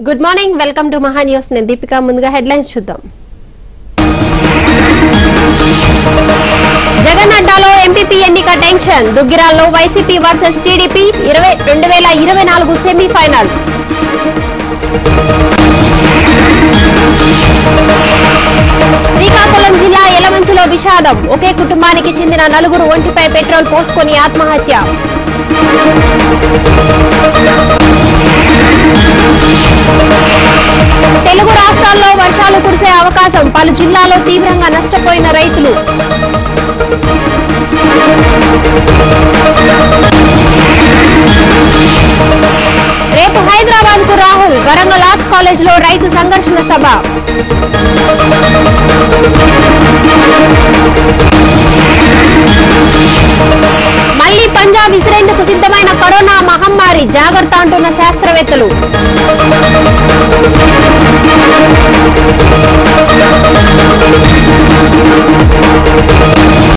good morning welcome to Maha news నేను దీపిక ముందుగా headlines చూద్దాం జగన్ అడ్డాలో ఎంపీపీ ఎన్నిక టెన్షన్ దుగ్గిరాల్లో వైసీపీ వర్సెస్ టీడీపీ ఇరవై రెండు వేల ఇరవై నాలుగు సెమీఫైనల్ శ్రీకాకుళం జిల్లా యలమంచిలో విషాదం ఒకే కుటుంబానికి చెందిన నలుగురు ఒంటిపై పెట్రోల్ పోసుకొని ఆత్మహత్య తెలుగు రాష్ట్రాల్లో వర్షాలు కురిసే అవకాశం పలు జిల్లాల్లో తీవ్రంగా నష్టపోయిన రైతులు రేపు హైదరాబాద్ కు రాహుల్ వరంగల్ ఆర్ట్స్ కాలేజ్ లో రైతు సంఘర్షణ సభ మళ్లీ పంజాబ్ విసిరేందుకు సిద్ధమైన కరోనా మహమ్మారి జాగ్రత్త అంటున్న శాస్త్రవేత్తలు